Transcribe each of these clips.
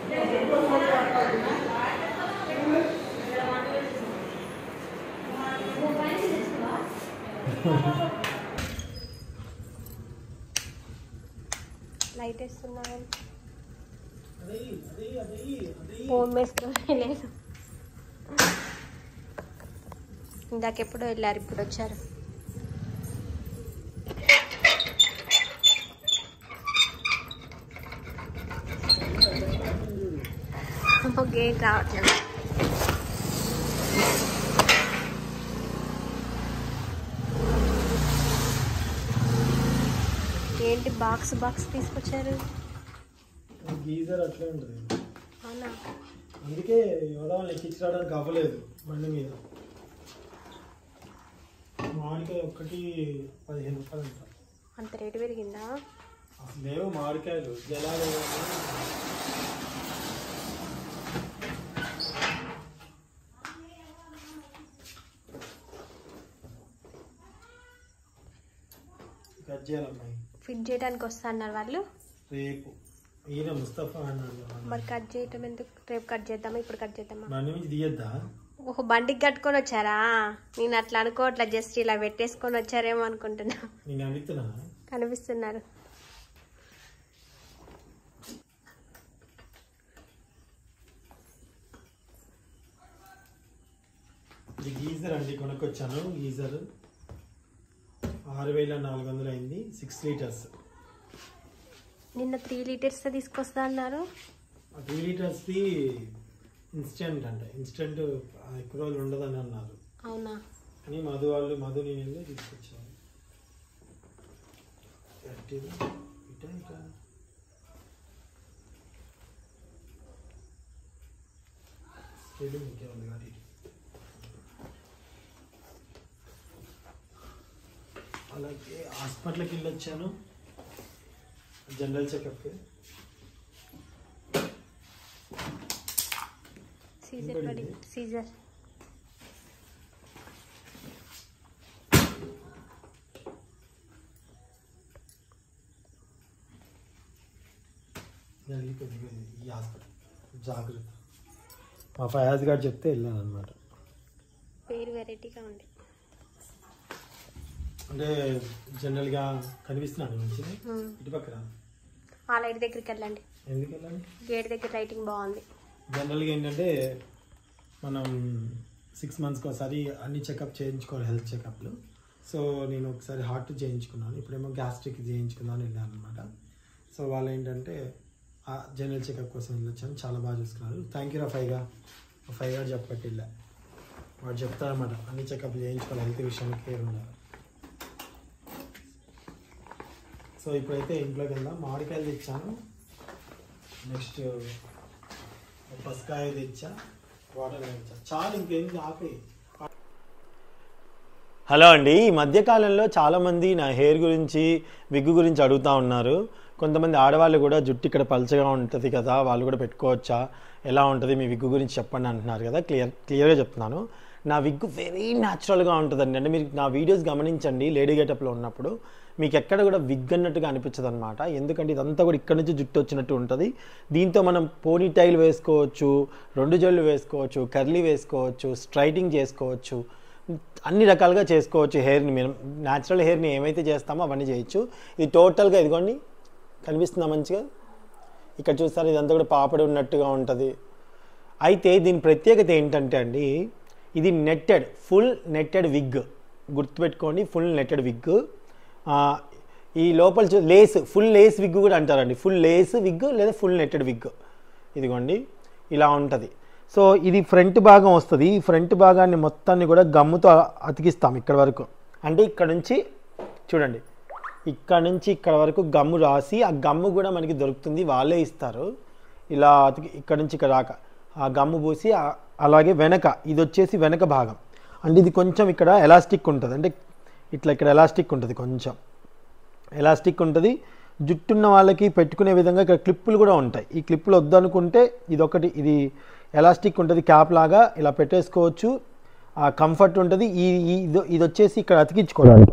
Light వేస్తున్నాను phone వేసుకొని లేదు ఇందాకెప్పుడో వెళ్ళారు ఇప్పుడు వచ్చారు గేట్ రావట్లేదు ఏంటి బాక్స్ బాక్స్ తీసుకొచ్చారు గీజర్ అట్లే ఉంటుంది అవునా అందుకే యోధాలను ఎక్కించి రావడానికి అవ్వలేదు బండి మీద మామిడికాయ ఒక్కటి పదిహేను రూపాయలు అంట అంత రేటు పెరిగిందా అసలు లేవు మామిడికాయలు జలాలు కట్ చేయాలమ్మాయి ఫిట్ చేయడానికి వస్తా అన్నారు వాళ్ళు రేపు ఈయన ముస్తఫా అన్నాడు మరి కట్ చేయటం ఎందుకు రేపు కట్ చేద్దామా ఇప్పుడు కట్ చేద్దామా బండి నుంచి తీయద్దా ఓహో బండికి కట్టుకొని వచ్చారా నేను అట్లా అనుకోవట్లా జస్ట్ ఇలా పెట్టేసుకొని వచ్చారేమో అనుకుంటున్నా నేను అడుగుతున్నా కనిపిస్తున్నారు ఇది గీజర్ అండి కొనుక్కొచ్చాను గీజర్ ఆరు వేల నాలుగు వందలు అయింది సిక్స్ లీటర్స్ నిన్న త్రీ లీటర్స్ తీసుకొస్తా అన్నారు ఆ త్రీ లీటర్స్ది ఇన్స్టెంట్ అంట ఇన్స్టెంట్ ఎక్కువ రోజులు ఉండదని అన్నారు అవునా అని మధు వాళ్ళు మధు నేను వెళ్ళి తీసుకొచ్చాను గట్టిది. ఇటా, ఇటా. ఇది ముఖ్యం ఉంది కాబట్టి ఇది. అలాగే హాస్పిటల్కి వెళ్ళి వచ్చాను జనరల్ చెకప్కి సీజర్ పడి సీజర్ జరిగి కొద్దిగా ఈ హాస్పిటల్ జాగ్రత్త మా ఫయాజ్ గారు చెప్తే వెళ్ళాను అనమాట పేరు వెరైటీగా ఉంది అంటే జనరల్గా కనిపిస్తున్నాను మంచిది మ్మ్. ఇటు పక్కన ఆ లైట్ దగ్గరికి వెళ్ళండి ఎందుకు వెళ్ళాలి గేట్ దగ్గర లైటింగ్ బాగుంది జనరల్గా ఏంటంటే మనం సిక్స్ మంత్స్కి ఒకసారి అన్ని చెకప్ చేయించుకోవాలి హెల్త్ చెకప్లు సో నేను ఒకసారి హార్ట్ చేయించుకున్నాను ఇప్పుడేమో గ్యాస్ట్రిక్ చేయించుకుందామని వెళ్ళాను అనమాట సో వాళ్ళు ఏంటంటే ఆ జనరల్ చెకప్ కోసం వెళ్ళొచ్చాను చాలా బాగా చూసుకున్నారు థ్యాంక్ యూ రా ఫైగా ఫైవ్ గారు చెప్పట్టి వెళ్ళా వాడు చెప్తారన్నమాట అన్ని చెకప్లు చేయించుకోవాలి హెల్త్ విషయానికి కేర్ ఉండాలి సో ఇప్పుడైతే ఇంట్లోకి వెళ్దాం మామిడికాయలు తెచ్చాను నెక్స్ట్ పసుకాయ తెచ్చా వాటర్ తెచ్చా చాలు ఇంకేం ఆపే హలో అండి ఈ మధ్యకాలంలో చాలామంది నా హెయిర్ గురించి విగ్గు గురించి అడుగుతూ ఉన్నారు కొంతమంది ఆడవాళ్ళు కూడా జుట్టు ఇక్కడ పలచగా ఉంటుంది కదా వాళ్ళు కూడా పెట్టుకోవచ్చా ఎలా ఉంటుంది మీ విగ్గు గురించి చెప్పండి అంటున్నారు కదా క్లియర్ క్లియర్గా చెప్తున్నాను నా విగ్గు వెరీ న్యాచురల్గా ఉంటుందండి అంటే మీరు నా వీడియోస్ గమనించండి లేడీ గెటప్లో ఉన్నప్పుడు మీకు ఎక్కడ కూడా విగ్ అన్నట్టుగా అనిపించదు అనమాట ఎందుకంటే ఇదంతా కూడా ఇక్కడ నుంచి జుట్టు వచ్చినట్టు ఉంటుంది దీంతో మనం పోనీ టైల్ వేసుకోవచ్చు రెండు జల్లు వేసుకోవచ్చు కర్లీ వేసుకోవచ్చు స్ట్రైటింగ్ చేసుకోవచ్చు అన్ని రకాలుగా చేసుకోవచ్చు హెయిర్ని మేము న్యాచురల్ హెయిర్ని ఏమైతే చేస్తామో అవన్నీ చేయొచ్చు ఇది టోటల్గా ఇదిగోండి కనిపిస్తుందా మంచిగా ఇక్కడ చూస్తారు ఇదంతా కూడా పాపడి ఉన్నట్టుగా ఉంటుంది అయితే దీని ప్రత్యేకత ఏంటంటే అండి ఇది నెట్టెడ్ ఫుల్ నెట్టెడ్ విగ్ గుర్తుపెట్టుకోండి ఫుల్ నెట్టెడ్ విగ్ ఈ లోపల చూ లేస్ ఫుల్ లేస్ విగ్ కూడా అంటారండి ఫుల్ లేస్ విగ్ లేదా ఫుల్ నెట్టెడ్ విగ్ ఇదిగోండి ఇలా ఉంటుంది సో ఇది ఫ్రంట్ భాగం వస్తుంది ఈ ఫ్రంట్ భాగాన్ని మొత్తాన్ని కూడా గమ్ముతో అతికిస్తాం ఇక్కడ వరకు అంటే ఇక్కడ నుంచి చూడండి ఇక్కడ నుంచి ఇక్కడ వరకు గమ్ము రాసి ఆ గమ్ము కూడా మనకి దొరుకుతుంది వాళ్ళే ఇస్తారు ఇలా అతికి ఇక్కడ నుంచి ఇక్కడ దాకా ఆ గమ్ము పూసి ఆ- అలాగే వెనక ఇది వచ్చేసి వెనక భాగం అంటే ఇది కొంచెం ఇక్కడ ఎలాస్టిక్ ఉంటుంది అంటే ఇట్లా ఇక్కడ ఎలాస్టిక్ ఉంటుంది కొంచెం ఎలాస్టిక్ ఉంటుంది జుట్టున్న వాళ్ళకి పెట్టుకునే విధంగా ఇక్కడ క్లిప్పులు కూడా ఉంటాయి ఈ క్లిప్పులు వద్దనుకుంటే ఇది ఒకటి ఇది ఎలాస్టిక్ ఉంటుంది క్యాప్ లాగా ఇలా పెట్టేసుకోవచ్చు ఆ కంఫర్ట్ ఉంటుంది ఈ ఈ- ఇది ఇది వచ్చేసి ఇక్కడ అతికించుకోవడానికి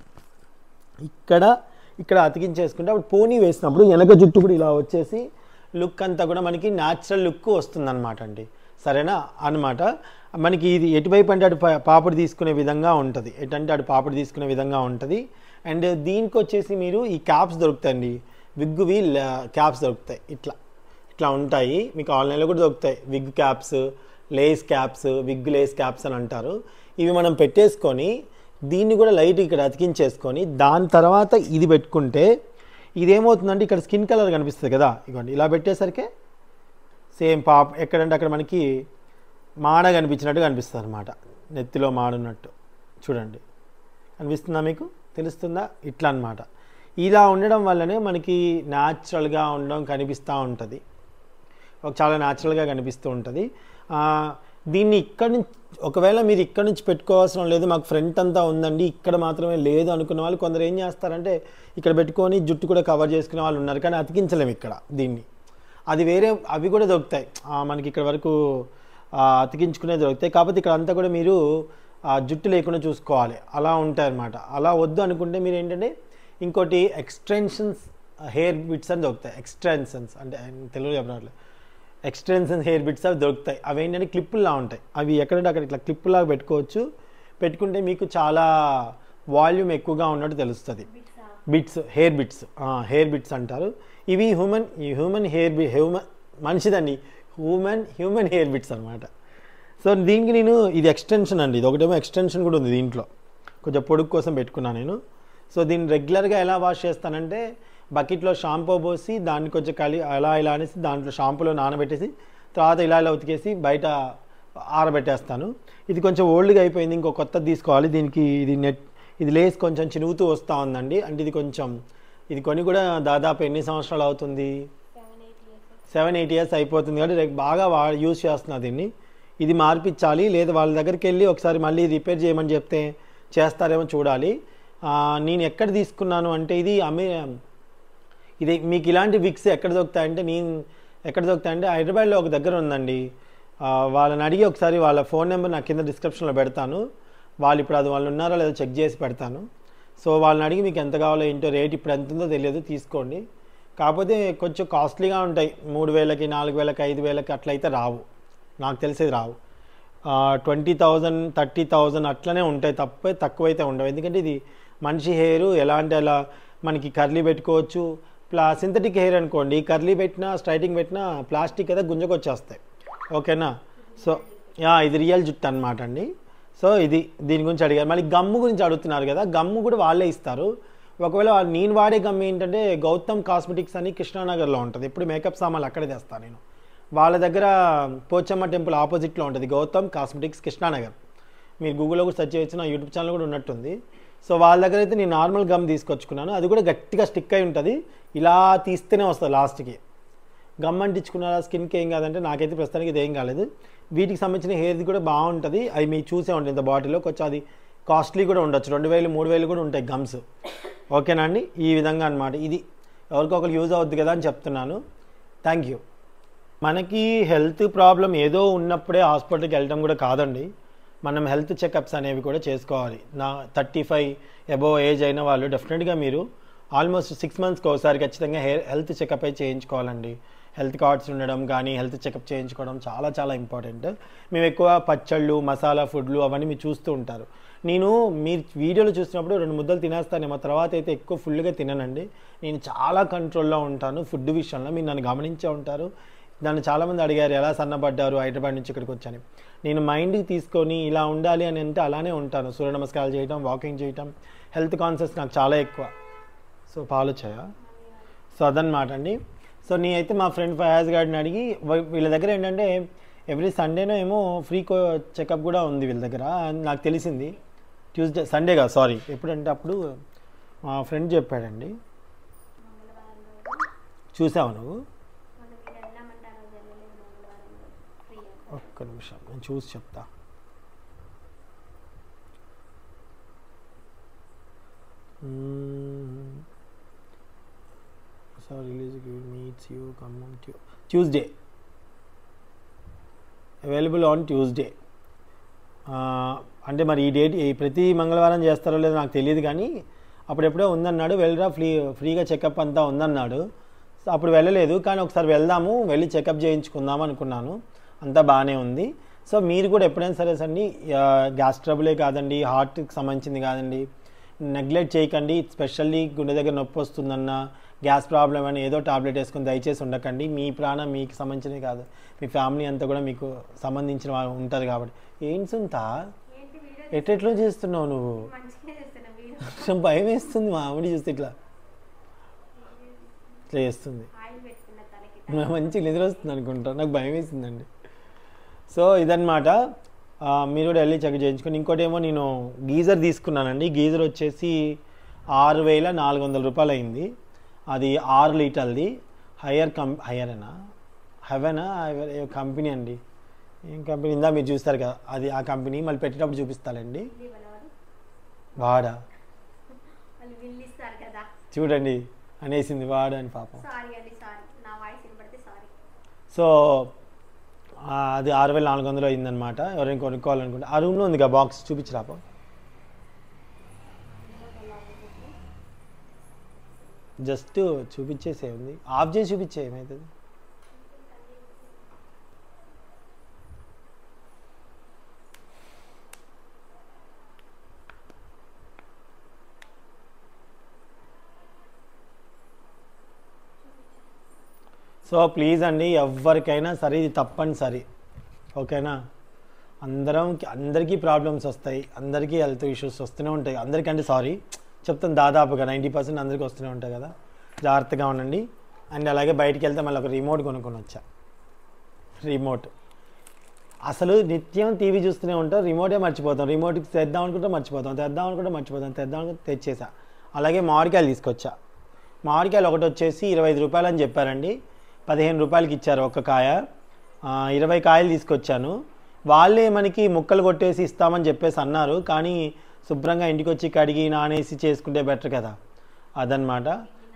ఇక్కడ ఇక్కడ అతికించేసుకుంటే అప్పుడు పోనీ వేసినప్పుడు వెనక జుట్టు కూడా ఇలా వచ్చేసి లుక్ అంతా కూడా మనకి న్యాచురల్ లుక్ వస్తుందన్నమాట అండి సరేనా అనమాట మనకి ఇది ఎటువైపు అంటే అటు పా- పాపిడి తీసుకునే విధంగా ఉంటుంది ఎటంటే అటు పాపిడి తీసుకునే విధంగా ఉంటుంది అండ్ దీనికి వచ్చేసి మీరు ఈ క్యాప్స్ దొరుకుతాయండి విగ్గువి క్యాప్స్ దొరుకుతాయి ఇట్లా ఇట్లా ఉంటాయి మీకు ఆన్లైన్లో కూడా దొరుకుతాయి wig caps lace caps wig lace caps అని అంటారు ఇవి మనం పెట్టేసుకొని దీన్ని కూడా లైట్ ఇక్కడ అతికించేసుకొని దాని తర్వాత ఇది పెట్టుకుంటే ఇదేమవుతుందంటే ఇక్కడ స్కిన్ కలర్ కనిపిస్తుంది కదా ఇగోండి ఇలా పెట్టేసరికి సేమ్ పాప ఎక్కడంటే అక్కడ మనకి మాడ కనిపించినట్టు కనిపిస్తుంది అనమాట నెత్తిలో మాడున్నట్టు చూడండి కనిపిస్తుందా మీకు తెలుస్తుందా ఇట్లా అన్నమాట ఇలా ఉండడం వల్లనే మనకి న్యాచురల్గా ఉండడం కనిపిస్తూ ఉంటుంది ఒక చాలా న్యాచురల్గా కనిపిస్తూ ఉంటుంది ఆ, దీన్ని ఇక్కడ నుంచి ఒకవేళ మీరు ఇక్కడ నుంచి పెట్టుకోవాల్సిన లేదు మాకు ఫ్రంట్ అంతా ఉందండి ఇక్కడ మాత్రమే లేదు అనుకున్న వాళ్ళు కొందరు ఏం చేస్తారంటే ఇక్కడ పెట్టుకొని జుట్టు కూడా కవర్ చేసుకునే వాళ్ళు ఉన్నారు కానీ అతికించలేము ఇక్కడ దీన్ని అది వేరే అవి కూడా దొరుకుతాయి ఆ, మనకి ఇక్కడ వరకు ఆ, అతికించుకునే దొరుకుతాయి కాకపోతే ఇక్కడ అంతా కూడా మీరు ఆ, జుట్టు లేకుండా చూసుకోవాలి అలా ఉంటాయి అన్నమాట అలా వద్దు అనుకుంటే మీరు ఏంటంటే ఇంకోటి ఎక్స్టెన్షన్స్ హెయిర్ బిట్స్ అని దొరుకుతాయి ఎక్స్టెన్షన్స్ అంటే తెలుగు చెప్పినట్లు ఎక్స్టెన్షన్ హెయిర్ బిట్స్ అవి దొరుకుతాయి అవి ఏంటంటే క్లిప్పుల్లా ఉంటాయి అవి ఎక్కడంటే అక్కడ ఇట్లా క్లిప్పులాగా పెట్టుకోవచ్చు పెట్టుకుంటే మీకు చాలా వాల్యూమ్ ఎక్కువగా ఉన్నట్టు తెలుస్తుంది bits hair bits hair bits అంటారు ఇవి హ్యూమన్ ఈ హ్యూమన్ హెయిర్ బి హ్యూమన్ మనిషిదండి హ్యూమన్ హ్యూమన్ హెయిర్ బిట్స్ అనమాట సో దీనికి నేను ఇది ఎక్స్టెన్షన్ అండి ఇది ఒకటేమో ఎక్స్టెన్షన్ కూడా ఉంది దీంట్లో కొంచెం పొడుగు కోసం పెట్టుకున్నాను నేను సో దీన్ని రెగ్యులర్గా ఎలా వాష్ చేస్తానంటే బకెట్లో షాంపూ పోసి దాన్ని కొంచెం కలి అలా ఇలా అనేసి దాంట్లో షాంపూలో నానబెట్టేసి తర్వాత ఇలా ఇలా ఉతికేసి బయట ఆరబెట్టేస్తాను ఇది కొంచెం ఓల్డ్గా అయిపోయింది ఇంకో కొత్తది తీసుకోవాలి దీనికి ఇది నెట్ ఇది లేస్ కొంచెం చినుగుతూ వస్తూ ఉందండి అంటే ఇది కొంచెం ఇది కొని కూడా దాదాపు ఎన్ని సంవత్సరాలు అవుతుంది సెవెన్ ఎయిట్ ఇయర్స్ అయిపోతుంది కాబట్టి రేపు బాగా వా యూస్ చేస్తున్నా దీన్ని ఇది మార్పించాలి లేదా వాళ్ళ దగ్గరికి వెళ్ళి ఒకసారి మళ్ళీ రిపేర్ చేయమని చెప్తే చేస్తారేమో చూడాలి ఆ, నేను ఎక్కడ తీసుకున్నాను అంటే ఇది అమే ఇది మీకు ఇలాంటి విక్స్ ఎక్కడ దొరుకుతాయంటే నేను ఎక్కడ దొరుకుతాయంటే హైదరాబాద్లో ఒక దగ్గర ఉందండి ఆ, వాళ్ళని అడిగి ఒకసారి వాళ్ళ ఫోన్ నెంబర్ నాకు కింద డిస్క్రిప్షన్లో పెడతాను వాళ్ళు ఇప్పుడు అది వాళ్ళు ఉన్నారో లేదో చెక్ చేసి పెడతాను సో వాళ్ళని అడిగి మీకు ఎంత కావాలో ఏంటో రేట్ ఇప్పుడు ఎంత ఉందో తెలియదు తీసుకోండి కాకపోతే కొంచెం కాస్ట్లీగా ఉంటాయి మూడు వేలకి నాలుగు వేలకి ఐదు వేలకి అట్లయితే రావు నాకు తెలిసేది రావు ట్వంటీ థౌజండ్ థర్టీ థౌజండ్ అట్లనే ఉంటాయి తప్ప తక్కువైతే ఉండవు ఎందుకంటే ఇది మనిషి హెయిర్ ఎలా అంటే అలా మనకి కర్లీ పెట్టుకోవచ్చు ప్లా సింథటిక్ హెయిర్ అనుకోండి కర్లీ పెట్టినా స్ట్రైటింగ్ పెట్టినా ప్లాస్టిక్ కదా గుంజకొచ్చేస్తాయి ఓకేనా సో యా ఇది రియల్ జుట్టు అనమాట అండి సో ఇది దీని గురించి అడిగారు మళ్ళీ గమ్ము గురించి అడుగుతున్నారు కదా గమ్ము కూడా వాళ్ళే ఇస్తారు ఒకవేళ వా- నేను వాడే గమ్ ఏంటంటే గౌతమ్ కాస్మెటిక్స్ అని కృష్ణానగర్లో ఉంటుంది ఇప్పుడు మేకప్ సామాన్లు అక్కడే తెస్తాను నేను వాళ్ళ దగ్గర పోచమ్మ టెంపుల్ ఆపోజిట్లో ఉంటుంది గౌతమ్ కాస్మెటిక్స్ కృష్ణానగర్ మీరు గూగుల్లో కూడా సెర్చ్ చేయొచ్చు నా యూట్యూబ్ ఛానల్ కూడా ఉన్నట్టుంది సో వాళ్ళ దగ్గర అయితే నేను నార్మల్ గమ్ తీసుకొచ్చుకున్నాను అది కూడా గట్టిగా స్టిక్ అయి ఉంటుంది ఇలా తీస్తేనే వస్తుంది లాస్ట్కి గమ్ అంటించుకున్నారా స్కిన్కి ఏం కాదంటే నాకైతే ప్రస్తుతానికి ఇది ఏం కాలేదు వీటికి సంబంధించిన హెయిర్ది కూడా బాగుంటుంది అవి మీకు చూసే ఉంటుంది ఇంత బాటిల్లో కొంచెం అది కాస్ట్లీ కూడా ఉండొచ్చు రెండు వేలు మూడు వేలు కూడా ఉంటాయి గమ్స్ ఓకేనా అండి ఈ విధంగా అన్నమాట ఇది ఎవరికొకరు యూజ్ అవుద్ది కదా అని చెప్తున్నాను థ్యాంక్ యూ మనకి హెల్త్ ప్రాబ్లం ఏదో ఉన్నప్పుడే హాస్పిటల్కి వెళ్ళడం కూడా కాదండి మనం హెల్త్ చెకప్స్ అనేవి కూడా చేసుకోవాలి నా థర్టీ ఫైవ్ అబోవ్ ఏజ్ అయిన వాళ్ళు డెఫినెట్గా మీరు ఆల్మోస్ట్ సిక్స్ మంత్స్కి ఒకసారి ఖచ్చితంగా హెయిర్ హెల్త్ చెకప్ అయితే చేయించుకోవాలండి హెల్త్ కార్డ్స్ ఉండడం కానీ హెల్త్ చెకప్ చేయించుకోవడం చాలా చాలా ఇంపార్టెంట్ మేము ఎక్కువ పచ్చళ్ళు మసాలా ఫుడ్లు అవన్నీ మీరు చూస్తూ ఉంటారు నేను మీరు వీడియోలో చూసినప్పుడు రెండు ముద్దలు తినేస్తానేమో తర్వాత అయితే ఎక్కువ ఫుల్గా తిననండి నేను చాలా కంట్రోల్లో ఉంటాను ఫుడ్ విషయంలో మీరు నన్ను గమనించే ఉంటారు నన్ను చాలామంది అడిగారు ఎలా సన్నబడ్డారు హైదరాబాద్ నుంచి ఇక్కడికి వచ్చాను నేను మైండ్కి తీసుకొని ఇలా ఉండాలి అని అంటే అలానే ఉంటాను సూర్య నమస్కారాలు చేయటం వాకింగ్ చేయటం హెల్త్ కాన్షియస్ నాకు చాలా ఎక్కువ సో పాలు వచ్చాయా సో అదనమాట అండి సో నేనైతే మా ఫ్రెండ్ ఫయాజ్ గారిని అడిగి వీ- వీళ్ళ దగ్గర ఏంటంటే ఎవ్రీ సండేనో ఏమో ఫ్రీ కో చెకప్ కూడా ఉంది వీళ్ళ దగ్గర అని నాకు తెలిసింది ట్యూస్డే సండే కాదు సారీ ఎప్పుడంటే అప్పుడు మా ఫ్రెండ్ చెప్పాడండి చూసావు నువ్వు ఒక్క నిమిషం నేను చూసి చెప్తా sorry release meets you come Tuesday available on Tuesday అంటే మరి ఈ డేట్ ఈ ప్రతి మంగళవారం చేస్తారో లేదో నాకు తెలియదు కానీ అప్పుడెప్పుడో ఉందన్నాడు వెళ్ళరా ఫ్రీ ఫ్రీగా చెకప్ అంతా ఉందన్నాడు సో అప్పుడు వెళ్ళలేదు కానీ ఒకసారి వెళ్దాము వెళ్ళి చెకప్ చేయించుకుందాం అనుకున్నాను అంతా బాగానే ఉంది సో మీరు కూడా ఎప్పుడైనా సరే అండి గ్యాస్ ట్రబులే కాదండి హార్ట్కి సంబంధించింది కాదండి నెగ్లెక్ట్ చేయకండి స్పెషల్లీ గుండె దగ్గర నొప్పి వస్తుందన్న గ్యాస్ ప్రాబ్లం అని ఏదో టాబ్లెట్ వేసుకొని దయచేసి ఉండకండి మీ ప్రాణం మీకు సంబంధించినవి కాదు మీ ఫ్యామిలీ అంతా కూడా మీకు సంబంధించిన వాళ్ళు ఉంటుంది కాబట్టి ఏంటి సుంత ఏంటి వీడియో ఎట్టెట్లో చేస్తున్నావు నువ్వు మంచిగా చేస్తున్నా వీడియో కొంచెం భయం వేస్తుంది మా ఆవిడ చూస్తే ఇట్లా ఇట్లా చేస్తుంది ఆయిల్ పెట్టుకున్న తలకి మంచి నిద్ర వస్తుంది అనుకుంటా నాకు భయం వేసిందండి సో ఇదన్నమాట ఆ, మీరు కూడా వెళ్ళి చెక్ చేయించుకొని ఇంకోటి ఏమో నేను గీజర్ తీసుకున్నానండి గీజర్ వచ్చేసి ఆరు వేల నాలుగు వందల రూపాయలు అయింది అది ఆరు లీటర్ది హయ్యర్ కం హయ్యరేనా హెవెనా కంపెనీ అండి ఏం కంపెనీ ఇందా మీరు చూస్తారు కదా అది ఆ కంపెనీ మళ్ళీ పెట్టేటప్పుడు చూపిస్తానండి ఇది ఇవ్వలేవాడు వాడా వాళ్ళు బిల్లు ఇస్తారు కదా చూడండి అనేసింది వాడా అని పాపం సారీ అండి సారీ నా వాయిస్ వినపడితే సారీ సో ఆ, అది ఆరు వేల నాలుగు వందలు అయిందనమాట ఎవరైనా కొనుక్కోవాలనుకుంటే ఆ రూమ్లో ఉంది బాక్స్ చూపించరాపో జస్ట్ చూపించేసే ఉంది ఆఫ్ చేసి చూపించే ఏమవుతుంది సో ప్లీజ్ అండి ఎవరికైనా సరే ఇది తప్పనిసరి ఓకేనా అందరం అందరికీ ప్రాబ్లమ్స్ వస్తాయి అందరికీ హెల్త్ ఇష్యూస్ వస్తూనే ఉంటాయి అందరికంటే సారీ చెప్తాను దాదాపుగా నైంటీ పర్సెంట్ అందరికీ వస్తూనే ఉంటాయి కదా జాగ్రత్తగా ఉండండి అండ్ అలాగే బయటికి వెళ్తే మళ్ళీ ఒక రిమోట్ కొనుక్కొని వచ్చా రిమోట్ అసలు నిత్యం టీవీ చూస్తూనే ఉంటాం రిమోటే మర్చిపోతాం రిమోట్కి తెద్దాం అనుకుంటే మర్చిపోతాం తెద్దాం అనుకుంటే మర్చిపోతాం తెద్దాం అనుకుంటే తెచ్చేసా అలాగే మామిడికాయలు తీసుకొచ్చా మామిడికాయలు ఒకటి వచ్చేసి ఇరవై ఐదు రూపాయలు అని చెప్పారండి పదిహేను రూపాయలకి ఇచ్చారు ఒక కాయ ఆ, ఇరవై కాయలు తీసుకొచ్చాను వాళ్ళే మనకి ముక్కలు కొట్టేసి ఇస్తామని చెప్పేసి అన్నారు కానీ శుభ్రంగా ఇంటికి వచ్చి కడిగి నానేసి చేసుకుంటే బెటర్ కదా అదనమాట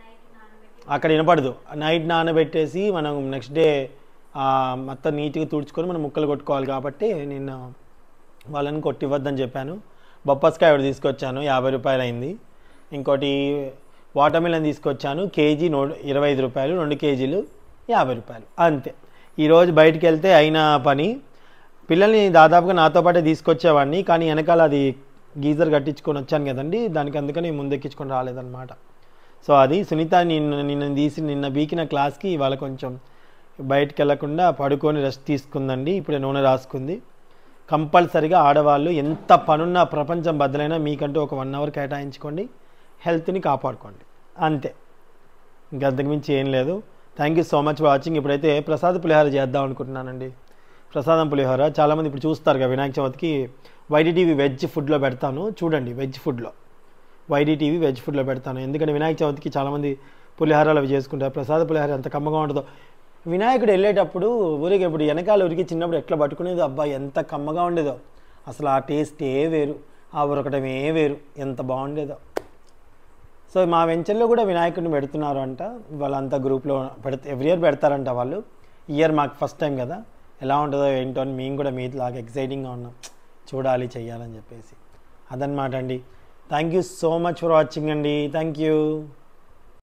అక్కడ వినపడదు నైట్ నానబెట్టేసి మనం నెక్స్ట్ డే మొత్తం నీట్గా తుడుచుకొని మనం ముక్కలు కొట్టుకోవాలి కాబట్టి నేను వాళ్ళని కొట్టివ్వద్దని చెప్పాను బొప్పస్కాయ ఒకటి తీసుకొచ్చాను యాభై రూపాయలు అయింది ఇంకోటి వాటర్ మిలన్ తీసుకొచ్చాను కేజీ నూ ఇరవై ఐదు రూపాయలు రెండు కేజీలు యాభై రూపాయలు అంతే ఈరోజు బయటికి వెళ్తే అయిన పని పిల్లల్ని దాదాపుగా నాతో పాటే తీసుకొచ్చేవాడిని కానీ వెనకాల అది గీజర్ కట్టించుకొని వచ్చాను కదండి దానికి అందుకని ముందెక్కించుకొని రాలేదన్నమాట సో అది సునీత నిన్న నిన్న తీసి నిన్న బీకిన క్లాస్కి ఇవాళ కొంచెం బయటికి వెళ్లకుండా పడుకొని రెస్ట్ తీసుకుందండి ఇప్పుడే నూనె రాసుకుంది కంపల్సరిగా ఆడవాళ్ళు ఎంత పనున్న ప్రపంచం బద్దలైనా మీకంటూ ఒక వన్ అవర్ కేటాయించుకోండి హెల్త్ని కాపాడుకోండి అంతే ఇంకా అంతకుమించి ఏం లేదు thank you so much for watching ఇప్పుడైతే ప్రసాద పులిహోర చేద్దాం అనుకుంటున్నానండి ప్రసాదం పులిహోర చాలామంది ఇప్పుడు చూస్తారు కదా వినాయక చవితికి వైడిటీవీ వెజ్ ఫుడ్లో పెడతాను చూడండి వెజ్ ఫుడ్లో వైడిటీవీ వెజ్ ఫుడ్లో పెడతాను ఎందుకంటే వినాయక చవితికి చాలామంది పులిహోరాలు అవి చేసుకుంటారు ప్రసాద పులిహోర ఎంత కమ్మగా ఉంటుందో వినాయకుడు వెళ్ళేటప్పుడు ఊరికి ఇప్పుడు వెనకాల ఊరికి చిన్నప్పుడు ఎట్లా పట్టుకునేదో అబ్బా ఎంత కమ్మగా ఉండేదో అసలు ఆ టేస్ట్ ఏ వేరు ఆ ఉరకటమే వేరు ఎంత బాగుండేదో సో మా వెంచర్లో కూడా వినాయకుడిని పెడుతున్నారు అంట వాళ్ళంతా గ్రూప్లో పెడత ఎవ్రీ ఇయర్ పెడతారంట వాళ్ళు ఇయర్ మాకు ఫస్ట్ టైం కదా ఎలా ఉంటుందో ఏంటో అని మేము కూడా మీలాగా ఎక్సైటింగ్గా ఉన్నాం చూడాలి చెయ్యాలని చెప్పేసి అదనమాట అండి thank you so much for watching అండి థ్యాంక్ యూ